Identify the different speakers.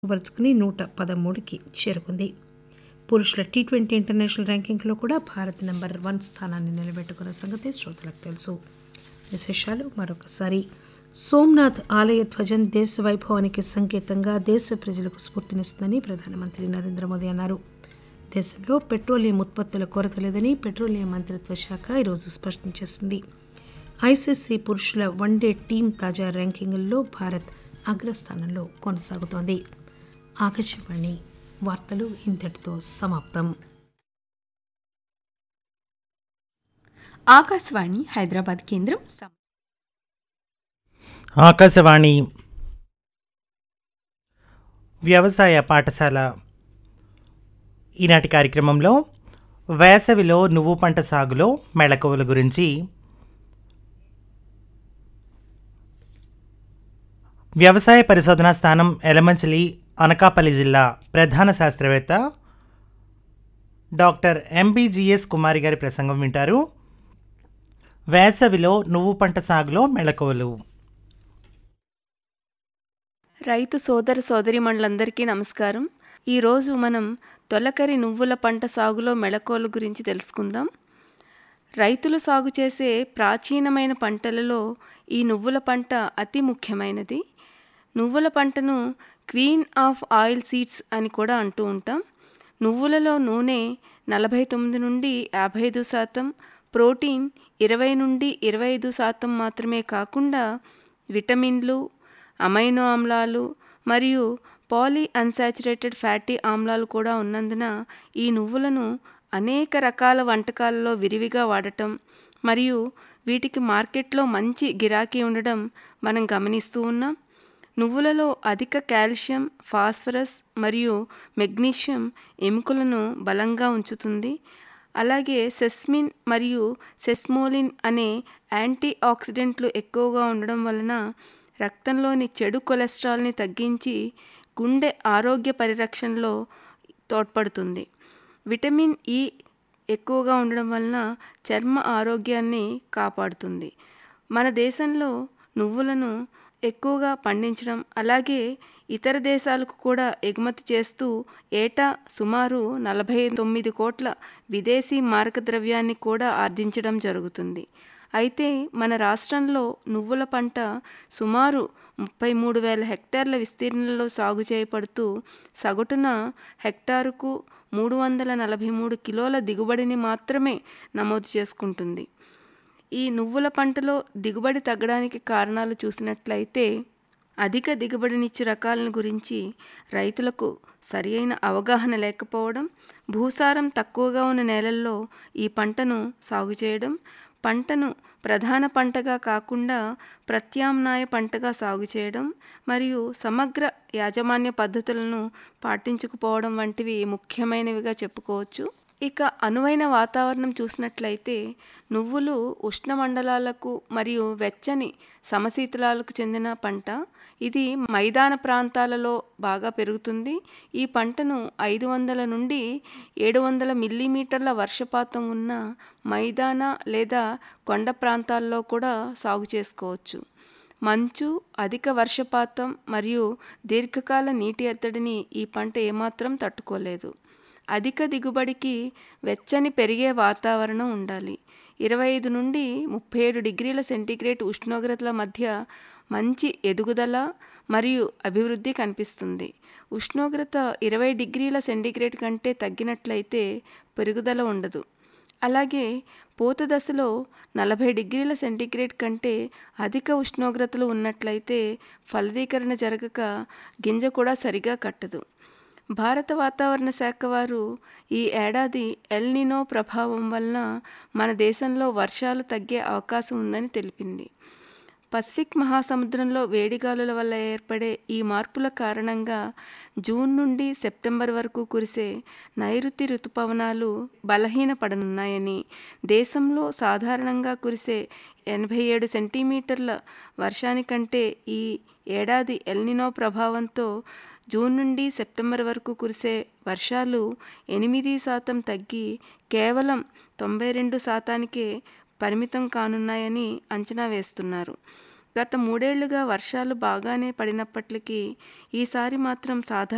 Speaker 1: వరుచుకుని నూట పదమూడుకి చేరుకుంది పురుషుల టీ ట్వంటీ ఇంటర్నేషనల్ ర్యాంకింగ్లో కూడా భారత్ నెంబర్ వన్ స్థానాన్ని నిలబెట్టుకున్న సంగతి శ్రోతలకు తెలుసు విశేషాలు మరొకసారి సోమ్నాథ్ ఆలయ ధ్వజం దేశ వైభవానికి సంకేతంగా దేశ ప్రజలకు స్ఫూర్తినిస్తుందని ప్రధానమంత్రి నరేంద్ర మోదీ అన్నారు దేశంలో పెట్రోలియం ఉత్పత్తుల కొరత లేదని పెట్రోలియం మంత్రిత్వ శాఖ ఈరోజు స్పష్టం చేసింది ఐసీసీ పురుషుల వన్డే టీం తాజా ర్యాంకింగుల్లో భారత్ అగ్రస్థానంలో కొనసాగుతోంది ఆకాశవాణి వార్తలు ఇంతటితో సమాప్తం
Speaker 2: ఆకాశవాణి హైదరాబాద్ కేంద్రం సమ-
Speaker 3: ఆకాశవాణి వ్యవసాయ పాఠశాల ఈనాటి కార్యక్రమంలో వేసవిలో నువ్వు పంట సాగులో మెళకువల గురించి వ్యవసాయ పరిశోధనా స్థానం ఎలమంచిలి అనకాపల్లి జిల్లా ప్రధాన శాస్త్రవేత్త డాక్టర్ ఎంబీజీఎస్ కుమారి గారి ప్రసంగం వింటారు వేసవిలో నువ్వు పంట సాగులో మెళకువలు
Speaker 4: రైతు సోదర సోదరిమణులందరికీ నమస్కారం ఈరోజు మనం తొలకరి నువ్వుల పంట సాగులో మెళకువల గురించి తెలుసుకుందాం రైతులు సాగు చేసే ప్రాచీనమైన పంటలలో ఈ నువ్వుల పంట అతి ముఖ్యమైనది నువ్వుల పంటను క్వీన్ ఆఫ్ ఆయిల్ సీడ్స్ అని కూడా అంటూ ఉంటాం నువ్వులలో నూనె నలభై తొమ్మిది నుండి యాభై ఐదు శాతం ప్రోటీన్ ఇరవై నుండి ఇరవై ఐదు శాతం మాత్రమే కాకుండా విటమిన్లు అమైనో ఆమ్లాలు మరియు పాలీ అన్సాచురేటెడ్ ఫ్యాటీ ఆమ్లాలు కూడా ఉన్నందున ఈ నువ్వులను అనేక రకాల వంటకాలలో విరివిగా వాడటం మరియు వీటికి మార్కెట్లో మంచి గిరాకీ ఉండడం మనం గమనిస్తూ ఉన్నాం నువ్వులలో అధిక కాల్షియం ఫాస్ఫరస్ మరియు మెగ్నీషియం ఎముకలను బలంగా ఉంచుతుంది అలాగే సెస్మిన్ మరియు సెస్మోలిన్ అనే యాంటీ ఆక్సిడెంట్లు ఎక్కువగా ఉండడం వలన రక్తంలోని చెడు కొలెస్ట్రాల్ని తగ్గించి గుండె ఆరోగ్య పరిరక్షణలో తోడ్పడుతుంది విటమిన్ ఇ ఎక్కువగా ఉండడం వలన చర్మ ఆరోగ్యాన్ని కాపాడుతుంది మన దేశంలో నువ్వులను ఎక్కువగా పండించడం అలాగే ఇతర దేశాలకు కూడా ఎగుమతి చేస్తూ ఏటా సుమారు నలభై తొమ్మిది కోట్ల విదేశీ మారక ద్రవ్యాన్ని కూడా ఆర్జించడం జరుగుతుంది అయితే మన రాష్ట్రంలో నువ్వుల పంట సుమారు ముప్పై మూడు వేల హెక్టార్ల విస్తీర్ణంలో సాగు చేయబడుతూ సగటున హెక్టారుకు మూడు వందల నలభై మూడు కిలోల దిగుబడిని మాత్రమే నమోదు చేసుకుంటుంది ఈ నువ్వుల పంటలో దిగుబడి తగ్గడానికి కారణాలు చూసినట్లయితే అధిక దిగుబడినిచ్చే రకాలను గురించి రైతులకు సరియైన అవగాహన లేకపోవడం భూసారం తక్కువగా ఉన్న నేలల్లో ఈ పంటను సాగు చేయడం పంటను ప్రధాన పంటగా కాకుండా ప్రత్యామ్నాయ పంటగా సాగు చేయడం మరియు సమగ్ర యాజమాన్య పద్ధతులను పాటించకపోవడం వంటివి ముఖ్యమైనవిగా చెప్పుకోవచ్చు ఇక అనువైన వాతావరణం చూసినట్లయితే నువ్వులు ఉష్ణమండలాలకు మరియు వెచ్చని సమశీతలాలకు చెందిన పంట ఇది మైదాన ప్రాంతాలలో బాగా పెరుగుతుంది ఈ పంటను ఐదు వందల నుండి ఏడు వందల మిల్లీమీటర్ల వర్షపాతం ఉన్న మైదాన లేదా కొండ ప్రాంతాల్లో కూడా సాగు చేసుకోవచ్చు మంచు అధిక వర్షపాతం మరియు దీర్ఘకాల నీటి ఎత్తడిని ఈ పంట ఏమాత్రం తట్టుకోలేదు అధిక దిగుబడికి వెచ్చని పెరిగే వాతావరణం ఉండాలి ఇరవై ఐదు నుండి ముప్పై ఏడు డిగ్రీల సెంటీగ్రేడ్ ఉష్ణోగ్రతల మధ్య మంచి ఎదుగుదల మరియు అభివృద్ధి కనిపిస్తుంది ఉష్ణోగ్రత ఇరవై డిగ్రీల సెంటీగ్రేడ్ కంటే తగ్గినట్లయితే పెరుగుదల ఉండదు అలాగే పూత దశలో నలభై డిగ్రీల సెంటీగ్రేడ్ కంటే అధిక ఉష్ణోగ్రతలు ఉన్నట్లయితే ఫలదీకరణ జరగక గింజ కూడా సరిగా కట్టదు భారత వాతావరణ శాఖ వారు ఈ ఏడాది ఎల్నినో ప్రభావం వలన మన దేశంలో వర్షాలు తగ్గే అవకాశం ఉందని తెలిపింది పసిఫిక్ మహాసముద్రంలో వేడిగాలుల వల్ల ఏర్పడే ఈ మార్పుల కారణంగా జూన్ నుండి సెప్టెంబర్ వరకు కురిసే నైరుతి ఋతుపవనాలు బలహీనపడనున్నాయని దేశంలో సాధారణంగా కురిసే ఎనభై ఏడు సెంటీమీటర్ల వర్షానికంటే ఈ ఏడాది ఎల్నినో ప్రభావంతో జూన్ నుండి సెప్టెంబర్ వరకు కురిసే వర్షాలు ఎనిమిది శాతం తగ్గి కేవలం తొంభై రెండు శాతానికే పరిమితం కానున్నాయని అంచనా వేస్తున్నారు గత మూడేళ్లుగా వర్షాలు బాగానే పడినప్పటికీ ఈసారి మాత్రం సాధారణ